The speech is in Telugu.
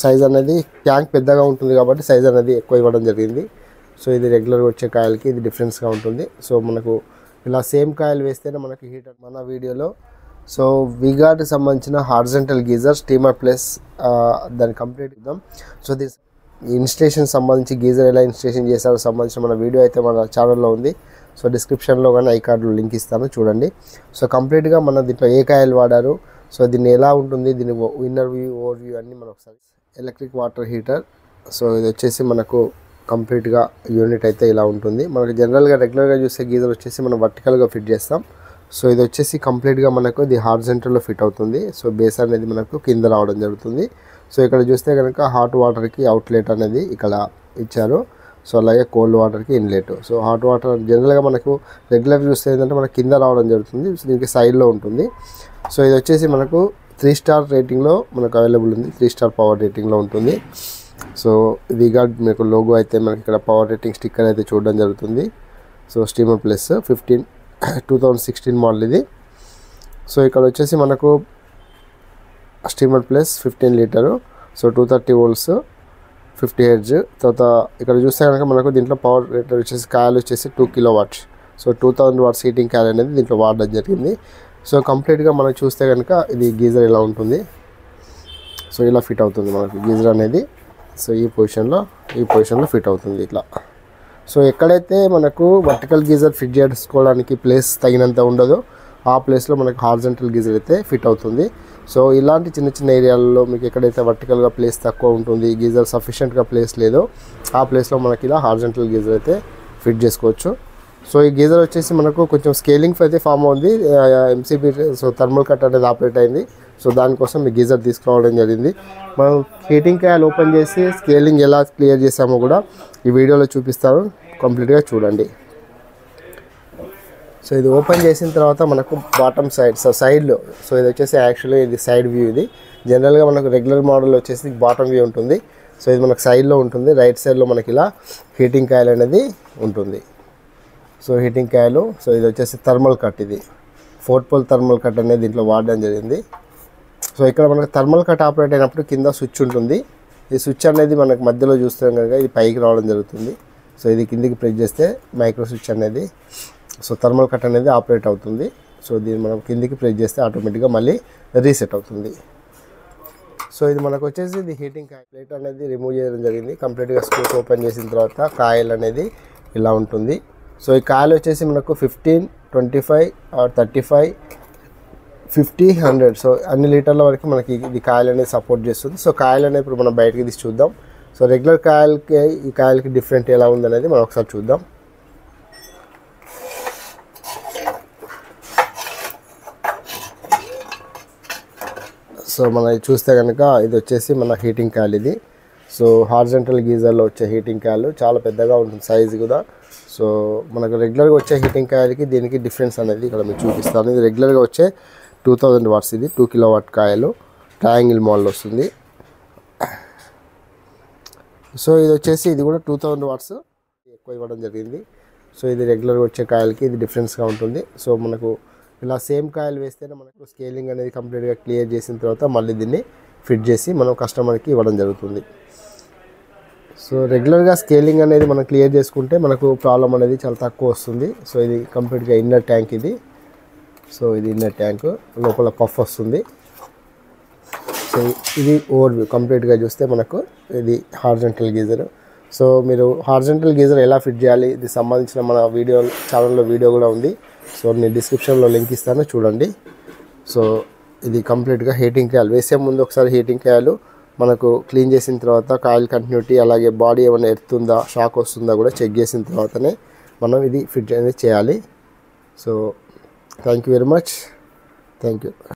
సైజ్ అనేది ట్యాంక్ పెద్దగా ఉంటుంది కాబట్టి సైజ్ అనేది ఎక్కువ ఇవ్వడం జరిగింది సో ఇది రెగ్యులర్గా వచ్చే కాయలకి ఇది డిఫరెన్స్గా ఉంటుంది సో మనకు ఇలా సేమ్ కాయలు వేస్తేనే మనకి హీటర్ మన వీడియోలో సో విగార్డ్కి సంబంధించిన హార్జెంటల్ గీజర్ స్టీమర్ ప్లస్ దాన్ని కంప్లీట్ ఇద్దాం సో దీని ఇన్స్టేషన్ సంబంధించి గీజర్ ఎలా ఇన్స్టేషన్ చేశారో సంబంధించిన మన వీడియో అయితే మన ఛానల్లో ఉంది సో డిస్క్రిప్షన్లో కానీ ఐ కార్డులో లింక్ ఇస్తాను చూడండి సో కంప్లీట్గా మన దీంట్లో ఏ కాయలు వాడారు సో దీన్ని ఎలా ఉంటుంది దీని ఇన్నర్ వ్యూ ఓవర్ వ్యూ అన్నీ మనం ఒకసారి ఎలక్ట్రిక్ వాటర్ హీటర్ సో ఇది వచ్చేసి మనకు కంప్లీట్గా యూనిట్ అయితే ఇలా ఉంటుంది మనకు జనరల్గా రెగ్యులర్గా చూసే గీజర్ వచ్చేసి మనం వర్టికల్గా ఫిట్ చేస్తాం సో ఇది వచ్చేసి కంప్లీట్గా మనకు ఇది హార్జెంటల్లో ఫిట్ అవుతుంది సో బేస్ అనేది మనకు కింద రావడం జరుగుతుంది సో ఇక్కడ చూస్తే కనుక హాట్ వాటర్కి అవుట్లెట్ అనేది ఇక్కడ ఇచ్చారు సో అలాగే కోల్డ్ వాటర్కి ఇన్లెట్ సో హాట్ వాటర్ జనరల్గా మనకు రెగ్యులర్ చూస్తే ఏంటంటే మనకు కింద రావడం జరుగుతుంది సో దీనికి సైడ్లో ఉంటుంది సో ఇది వచ్చేసి మనకు త్రీ స్టార్ రేటింగ్లో మనకు అవైలబుల్ ఉంది త్రీ స్టార్ పవర్ రేటింగ్లో ఉంటుంది సో విగార్డ్ మీకు లోగో అయితే మనకి ఇక్కడ పవర్ రేటింగ్ స్టిక్కర్ అయితే చూడడం జరుగుతుంది so steamer plus fifteen two thousand sixteen model ఇది సో ఇక్కడ వచ్చేసి మనకు steamer plus fifteen litre so two thirty volts fifty hertz తర్వాత ఇక్కడ చూస్తే కనుక మనకు దీంట్లో పవర్ రేటర్ వచ్చేసి కాయలు వచ్చేసి two kilo watts so two thousand watts heating కాయలు అనేది దీంట్లో వాడడం జరిగింది సో కంప్లీట్గా మనం చూస్తే కనుక ఇది గీజర్ ఇలా ఉంటుంది సో ఇలా ఫిట్ అవుతుంది మనకు గీజర్ అనేది సో ఈ పొజిషన్లో ఈ పొజిషన్లో ఫిట్ అవుతుంది ఇట్లా సో ఎక్కడైతే మనకు వర్టికల్ గీజర్ ఫిట్ చేసుకోవడానికి ప్లేస్ తగినంత ఉండదో ఆ ప్లేస్లో మనకు హార్జెంటల్ గీజర్ అయితే ఫిట్ అవుతుంది సో ఇలాంటి చిన్న చిన్న ఏరియాలలో మీకు ఎక్కడైతే వర్టికల్గా ప్లేస్ తక్కువ ఉంటుంది గీజర్ సఫిషియెంట్గా ప్లేస్ లేదో ఆ ప్లేస్లో మనకి ఇలా హార్జెంటల్ గీజర్ అయితే ఫిట్ చేసుకోవచ్చు సో ఈ గీజర్ వచ్చేసి మనకు కొంచెం స్కేలింగ్ అయితే ఫామ్ అవుంది ఎంసీబీ సో థర్మల్ కట్ అనేది ఆపరేట్ అయింది సో దానికోసం ఈ గీజర్ తీసుకురావడం జరిగింది మనం హీటింగ్ కాయలు ఓపెన్ చేసి స్కేలింగ్ ఎలా క్లియర్ చేసామో కూడా ఈ వీడియోలో చూపిస్తాను కంప్లీట్గా చూడండి సో ఇది ఓపెన్ చేసిన తర్వాత మనకు బాటమ్ సైడ్ సో సైడ్లో సో ఇది వచ్చేసి యాక్చువల్లీ ఇది సైడ్ వ్యూ ఇది జనరల్గా మనకు రెగ్యులర్ మోడల్ వచ్చేసి బాటమ్ వ్యూ ఉంటుంది సో ఇది మనకు సైడ్లో ఉంటుంది రైట్ సైడ్లో మనకి ఇలా హీటింగ్ కాయలు అనేది ఉంటుంది సో హీటింగ్ కాయలు సో ఇది వచ్చేసి థర్మల్ కట్ ఇది ఫోర్ట్ పోల్ థర్మల్ కట్ అనేది దీంట్లో వాడడం జరిగింది సో ఇక్కడ మనకు థర్మల్ కట్ ఆపరేట్ అయినప్పుడు కింద స్విచ్ ఉంటుంది ఈ స్విచ్ అనేది మనకు మధ్యలో చూస్తాం కనుక ఇది పైకి రావడం జరుగుతుంది సో ఇది కిందికి ప్రెస్ చేస్తే మైక్రో స్విచ్ అనేది సో థర్మల్ కట్ అనేది ఆపరేట్ అవుతుంది సో దీన్ని మనం కిందికి ప్రెస్ చేస్తే ఆటోమేటిక్గా మళ్ళీ రీసెట్ అవుతుంది సో ఇది మనకు వచ్చేసి ఇది హీటింగ్ కాయ ప్లేట్ అనేది రిమూవ్ చేయడం జరిగింది కంప్లీట్గా స్క్రూస్ ఓపెన్ చేసిన తర్వాత కాయలు అనేది ఇలా ఉంటుంది సో ఈ కాయలు వచ్చేసి మనకు fifteen twenty five thirty five fifty hundred so అన్ని లీటర్ల వరకు మనకి ఇది కాయలు అనేది సపోర్ట్ చేస్తుంది సో కాయలు అనేది ఇప్పుడు మనం బయటకి తీసి చూద్దాం సో రెగ్యులర్ కాయలకి ఈ కాయలకి డిఫరెంట్ ఎలా ఉందనేది మనం ఒకసారి చూద్దాం సో మనం ఇది చూస్తే కనుక ఇది వచ్చేసి మన హీటింగ్ కాయలు ఇది సో హార్జెంటల్ గీజర్లో వచ్చే హీటింగ్ కాయలు చాలా పెద్దగా ఉంటుంది సైజు కూడా సో మనకు రెగ్యులర్గా వచ్చే హీటింగ్ కాయలకి దీనికి డిఫరెన్స్ అనేది ఇక్కడ మీకు చూపిస్తాను ఇది రెగ్యులర్గా వచ్చే టూ థౌజండ్ వాట్స్ ఇది టూ కిలో వాట్ కాయలు ట్రయాంగిల్ మోడల్ వస్తుంది సో ఇది వచ్చేసి ఇది కూడా టూ థౌజండ్ వాట్స్ ఎక్కువ ఇవ్వడం జరిగింది సో ఇది రెగ్యులర్గా వచ్చే కాయలకి ఇది డిఫరెన్స్గా ఉంటుంది సో మనకు ఇలా సేమ్ కాయలు వేస్తేనే మనకు స్కేలింగ్ అనేది కంప్లీట్గా క్లియర్ చేసిన తర్వాత మళ్ళీ దీన్ని ఫిట్ చేసి మనం కస్టమర్కి ఇవ్వడం జరుగుతుంది సో రెగ్యులర్గా స్కేలింగ్ అనేది మనం క్లియర్ చేసుకుంటే మనకు ప్రాబ్లం అనేది చాలా తక్కువ వస్తుంది సో ఇది కంప్లీట్గా ఇన్నర్ ట్యాంక్ ఇది సో ఇది ఇన్నర్ ట్యాంక్ లోపల పఫ్ వస్తుంది సో ఇది ఓవర్ వ్యూ కంప్లీట్గా చూస్తే మనకు ఇది హార్జెంటల్ గీజర్ సో మీరు హార్జెంటల్ గీజర్ ఎలా ఫిట్ చేయాలి ఇది సంబంధించిన మన వీడియో ఛానల్లో వీడియో కూడా ఉంది సో నేను డిస్క్రిప్షన్లో లింక్ ఇస్తాను చూడండి సో ఇది కంప్లీట్గా హీటింగ్ కాయలు వేసే ముందు ఒకసారి హీటింగ్ కాయలు మనకు క్లీన్ చేసిన తర్వాత కాయల్ కంటిన్యూటీ అలాగే బాడీ ఏమైనా ఎడుతుందా షాక్ వస్తుందా కూడా చెక్ చేసిన తర్వాతనే మనం ఇది ఫిట్ అనేది చేయాలి so thank you very much thank you